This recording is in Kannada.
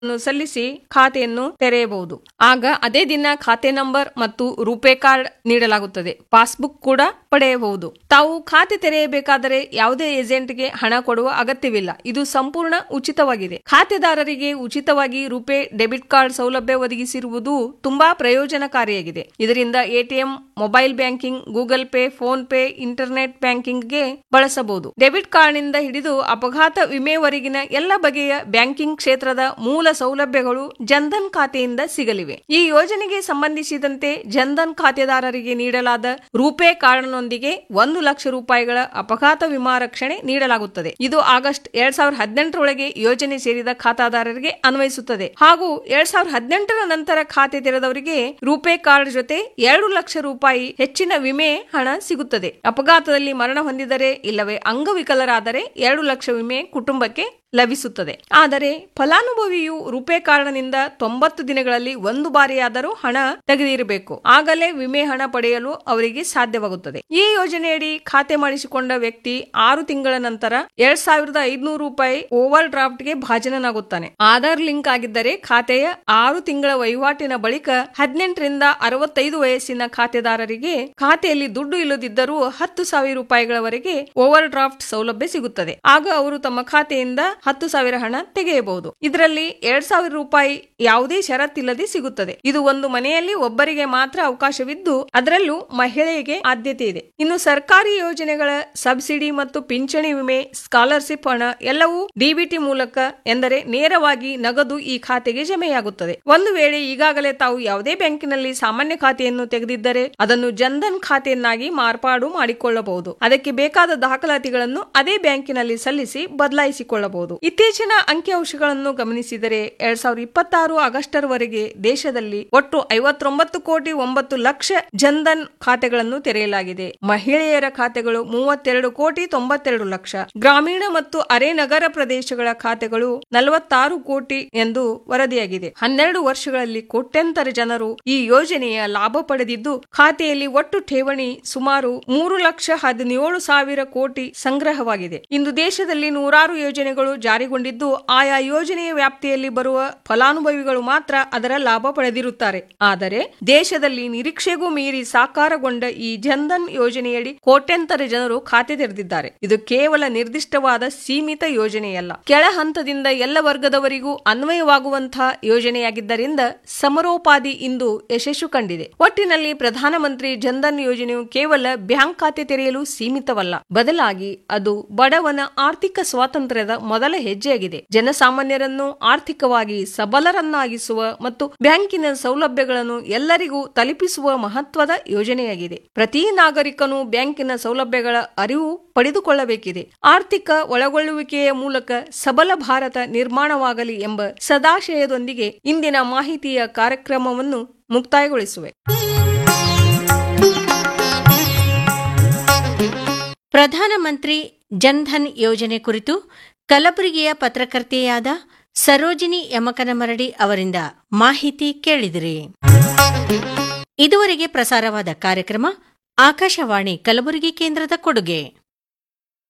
ಅನ್ನು ಸಲ್ಲಿಸಿ ಖಾತೆಯನ್ನು ತೆರೆಯಬಹುದು ಆಗ ಅದೇ ದಿನ ಖಾತೆ ನಂಬರ್ ಮತ್ತು ರೂಪೇ ಕಾರ್ಡ್ ನೀಡಲಾಗುತ್ತದೆ ಪಾಸ್ಬುಕ್ ಕೂಡ ಪಡೆಯಬಹುದು ತಾವು ಖಾತೆ ತೆರೆಯಬೇಕಾದರೆ ಯಾವುದೇ ಏಜೆಂಟ್ಗೆ ಹಣ ಕೊಡುವ ಅಗತ್ಯವಿಲ್ಲ ಇದು ಸಂಪೂರ್ಣ ಉಚಿತವಾಗಿದೆ ಖಾತೆದಾರರಿಗೆ ಉಚಿತವಾಗಿ ರೂಪೇ ಡೆಬಿಟ್ ಕಾರ್ಡ್ ಸೌಲಭ್ಯ ಒದಗಿಸಿರುವುದು ತುಂಬಾ ಪ್ರಯೋಜನಕಾರಿಯಾಗಿದೆ ಇದರಿಂದ ATM mobile banking Google Pay PhonePe internet ಬ್ಯಾಂಕಿಂಗ್ಗೆ ಬಳಸಬಹುದು ಡೆಬಿಟ್ ಕಾರ್ಡ್ನಿಂದ ಹಿಡಿದು ಅಪಘಾತ ವಿಮೆವರೆಗಿನ ಎಲ್ಲ ಬಗೆಯ ಬ್ಯಾಂಕಿಂಗ್ ಕ್ಷೇತ್ರದ ಮೂಲ ಸೌಲಭ್ಯಗಳು ಜನ್ಧನ್ ಖಾತೆಯಿಂದ ಸಿಗಲಿವೆ ಈ ಯೋಜನೆಗೆ ಸಂಬಂಧಿಸಿದಂತೆ ಜನ್ಧನ್ ಖಾತೆದಾರರಿಗೆ ನೀಡಲಾದ ರೂಪೇ ಕಾರ್ಡ್ನೊಂದಿಗೆ ಒಂದು ಲಕ್ಷ ರೂಪಾಯಿಗಳ ಅಪಘಾತ ವಿಮಾ ರಕ್ಷಣೆ ನೀಡಲಾಗುತ್ತದೆ ಇದು ಆಗಸ್ಟ್ ಎರಡ್ ಸಾವಿರದ ಹದಿನೆಂಟರೊಳಗೆ ಯೋಜನೆ ಸೇರಿದ ಖಾತಾದಾರರಿಗೆ ಅನ್ವಯಿಸುತ್ತದೆ ಹಾಗೂ ಎರಡ್ ಸಾವಿರದ ಹದಿನೆಂಟರ ನಂತರ ಖಾತೆ ತೆರೆದವರಿಗೆ ರೂಪೇ ಕಾರ್ಡ್ ಜೊತೆ ಎರಡು ಲಕ್ಷ ರೂಪಾಯಿ ಹೆಚ್ಚಿನ ವಿಮೆ ಹಣ ಸಿಗುತ್ತದೆ ಅಪಘಾತದಲ್ಲಿ ಮರಣ ಹೊಂದಿದರೆ ಇಲ್ಲವೇ ಅಂಗವಿಕಲರಾದರೆ ಎರಡು ಲಕ್ಷ ವಿಮೆ ಕುಟುಂಬಕ್ಕೆ ಲಭಿಸುತ್ತದೆ ಆದರೆ ಫಲಾನುಭವಿಯು ರೂಪೇ ಕಾರ್ಡ್ನಿಂದ ತೊಂಬತ್ತು ದಿನಗಳಲ್ಲಿ ಒಂದು ಬಾರಿಯಾದರೂ ಹಣ ತೆಗೆದಿರಬೇಕು ಆಗಲೇ ವಿಮೆ ಹಣ ಪಡೆಯಲು ಅವರಿಗೆ ಸಾಧ್ಯವಾಗುತ್ತದೆ ಈ ಯೋಜನೆಯಡಿ ಖಾತೆ ಮಾಡಿಸಿಕೊಂಡ ವ್ಯಕ್ತಿ ಆರು ತಿಂಗಳ ನಂತರ ಎರಡ್ ಸಾವಿರದ ಐದುನೂರು ರೂಪಾಯಿ ಓವರ್ ಡ್ರಾಫ್ಟ್ಗೆ ಭಾಜನನಾಗುತ್ತಾನೆ ಆಧಾರ್ ಲಿಂಕ್ ಆಗಿದ್ದರೆ ಖಾತೆಯ ಆರು ತಿಂಗಳ ವಹಿವಾಟಿನ ಬಳಿಕ ಹದಿನೆಂಟರಿಂದ ಅರವತ್ತೈದು ವಯಸ್ಸಿನ ಖಾತೆದಾರರಿಗೆ ಖಾತೆಯಲ್ಲಿ ದುಡ್ಡು ಇಲ್ಲದಿದ್ದರೂ ಹತ್ತು ಸಾವಿರ ರೂಪಾಯಿಗಳವರೆಗೆ ಓವರ್ ಡ್ರಾಫ್ಟ್ ಸೌಲಭ್ಯ ಸಿಗುತ್ತದೆ ಆಗ ಅವರು ತಮ್ಮ ಖಾತೆಯಿಂದ ಹತ್ತು ಸಾವಿರ ಹಣ ತೆಗೆಯಬಹುದು ಇದರಲ್ಲಿ ಎರಡ್ ಸಾವಿರ ರೂಪಾಯಿ ಯಾವುದೇ ಷರತ್ತಿಲ್ಲದೆ ಸಿಗುತ್ತದೆ ಇದು ಒಂದು ಮನೆಯಲ್ಲಿ ಒಬ್ಬರಿಗೆ ಮಾತ್ರ ಅವಕಾಶವಿದ್ದು ಅದರಲ್ಲೂ ಮಹಿಳೆಗೆ ಆದ್ಯತೆ ಇದೆ ಇನ್ನು ಸರ್ಕಾರಿ ಯೋಜನೆಗಳ ಸಬ್ಸಿಡಿ ಮತ್ತು ಪಿಂಚಣಿ ವಿಮೆ ಸ್ಕಾಲರ್ಶಿಪ್ ಹಣ ಎಲ್ಲವೂ ಡಿಬಿಟಿ ಮೂಲಕ ಎಂದರೆ ನೇರವಾಗಿ ನಗದು ಈ ಖಾತೆಗೆ ಜಮೆಯಾಗುತ್ತದೆ ಒಂದು ವೇಳೆ ಈಗಾಗಲೇ ತಾವು ಯಾವುದೇ ಬ್ಯಾಂಕಿನಲ್ಲಿ ಸಾಮಾನ್ಯ ಖಾತೆಯನ್ನು ತೆಗೆದಿದ್ದರೆ ಅದನ್ನು ಜನ್ಧನ್ ಖಾತೆಯನ್ನಾಗಿ ಮಾರ್ಪಾಡು ಮಾಡಿಕೊಳ್ಳಬಹುದು ಅದಕ್ಕೆ ಬೇಕಾದ ದಾಖಲಾತಿಗಳನ್ನು ಅದೇ ಬ್ಯಾಂಕಿನಲ್ಲಿ ಸಲ್ಲಿಸಿ ಬದಲಾಯಿಸಿಕೊಳ್ಳಬಹುದು ಇತ್ತೀಚಿನ ಅಂಕಿಅಂಶಗಳನ್ನು ಗಮನಿಸಿದರೆ ಎರಡ್ ಸಾವಿರದ ಇಪ್ಪತ್ತಾರು ಆಗಸ್ಟರ್ವರೆಗೆ ದೇಶದಲ್ಲಿ ಒಟ್ಟು ಐವತ್ತೊಂಬತ್ತು ಕೋಟಿ ಒಂಬತ್ತು ಲಕ್ಷ ಜನ್ಧನ್ ಖಾತೆಗಳನ್ನು ತೆರೆಯಲಾಗಿದೆ ಮಹಿಳೆಯರ ಖಾತೆಗಳು ಮೂವತ್ತೆರಡು ಕೋಟಿ ತೊಂಬತ್ತೆರಡು ಲಕ್ಷ ಗ್ರಾಮೀಣ ಮತ್ತು ಅರೆ ನಗರ ಪ್ರದೇಶಗಳ ಖಾತೆಗಳು ನಲವತ್ತಾರು ಕೋಟಿ ಎಂದು ವರದಿಯಾಗಿದೆ ಹನ್ನೆರಡು ವರ್ಷಗಳಲ್ಲಿ ಕೋಟ್ಯಂತರ ಜನರು ಈ ಯೋಜನೆಯ ಲಾಭ ಪಡೆದಿದ್ದು ಖಾತೆಯಲ್ಲಿ ಒಟ್ಟು ಠೇವಣಿ ಸುಮಾರು ಮೂರು ಲಕ್ಷ ಹದಿನೇಳು ಸಾವಿರ ಕೋಟಿ ಸಂಗ್ರಹವಾಗಿದೆ ಇಂದು ದೇಶದಲ್ಲಿ ನೂರಾರು ಯೋಜನೆಗಳು ಜಾರಿಗೊಂಡಿದ್ದು ಆಯಾ ಯೋಜನೆಯ ವ್ಯಾಪ್ತಿಯಲ್ಲಿ ಬರುವ ಫಲಾನುಭವಿಗಳು ಮಾತ್ರ ಅದರ ಲಾಭ ಪಡೆದಿರುತ್ತಾರೆ ಆದರೆ ದೇಶದಲ್ಲಿ ನಿರೀಕ್ಷೆಗೂ ಮೀರಿ ಸಾಕಾರಗೊಂಡ ಈ ಜನ್ಧನ್ ಯೋಜನೆಯಡಿ ಕೋಟ್ಯಂತರ ಜನರು ಖಾತೆ ತೆರೆದಿದ್ದಾರೆ ಇದು ಕೇವಲ ನಿರ್ದಿಷ್ಟವಾದ ಸೀಮಿತ ಯೋಜನೆಯಲ್ಲ ಕೆಳ ಹಂತದಿಂದ ಎಲ್ಲ ವರ್ಗದವರಿಗೂ ಅನ್ವಯವಾಗುವಂತಹ ಯೋಜನೆಯಾಗಿದ್ದರಿಂದ ಸಮರೋಪಾದಿ ಇಂದು ಯಶಸ್ಸು ಕಂಡಿದೆ ಒಟ್ಟಿನಲ್ಲಿ ಪ್ರಧಾನಮಂತ್ರಿ ಜನ್ಧನ್ ಯೋಜನೆಯು ಕೇವಲ ಬ್ಯಾಂಕ್ ಖಾತೆ ತೆರೆಯಲು ಸೀಮಿತವಲ್ಲ ಬದಲಾಗಿ ಅದು ಬಡವನ ಆರ್ಥಿಕ ಸ್ವಾತಂತ್ರ್ಯದ ಮೊದಲ ಹೆಜ್ಜೆಯಾಗಿದೆ ಜನಸಾಮಾನ್ಯರನ್ನು ಆರ್ಥಿಕವಾಗಿ ಸಬಲರನ್ನಾಗಿಸುವ ಮತ್ತು ಬ್ಯಾಂಕಿನ ಸೌಲಭ್ಯಗಳನ್ನು ಎಲ್ಲರಿಗೂ ತಲುಪಿಸುವ ಮಹತ್ವದ ಯೋಜನೆಯಾಗಿದೆ ಪ್ರತಿ ನಾಗರಿಕನು ಬ್ಯಾಂಕಿನ ಸೌಲಭ್ಯಗಳ ಅರಿವು ಪಡೆದುಕೊಳ್ಳಬೇಕಿದೆ ಆರ್ಥಿಕ ಒಳಗೊಳ್ಳುವಿಕೆಯ ಮೂಲಕ ಸಬಲ ಭಾರತ ನಿರ್ಮಾಣವಾಗಲಿ ಎಂಬ ಸದಾಶಯದೊಂದಿಗೆ ಇಂದಿನ ಮಾಹಿತಿಯ ಕಾರ್ಯಕ್ರಮವನ್ನು ಮುಕ್ತಾಯಗೊಳಿಸುವೆ ಪ್ರಧಾನಮಂತ್ರಿ ಜನ್ಧನ್ ಯೋಜನೆ ಕುರಿತು ಕಲಬುರಗಿಯ ಪತ್ರಕರ್ತೆಯಾದ ಸರೋಜಿನಿ ಯಮಕನಮರಡಿ ಅವರಿಂದ ಮಾಹಿತಿ ಕೇಳಿದಿರಿ ಇದುವರೆಗೆ ಪ್ರಸಾರವಾದ ಕಾರ್ಯಕ್ರಮ ಆಕಾಶವಾಣಿ ಕಲಬುರಗಿ ಕೇಂದ್ರದ ಕೊಡುಗೆ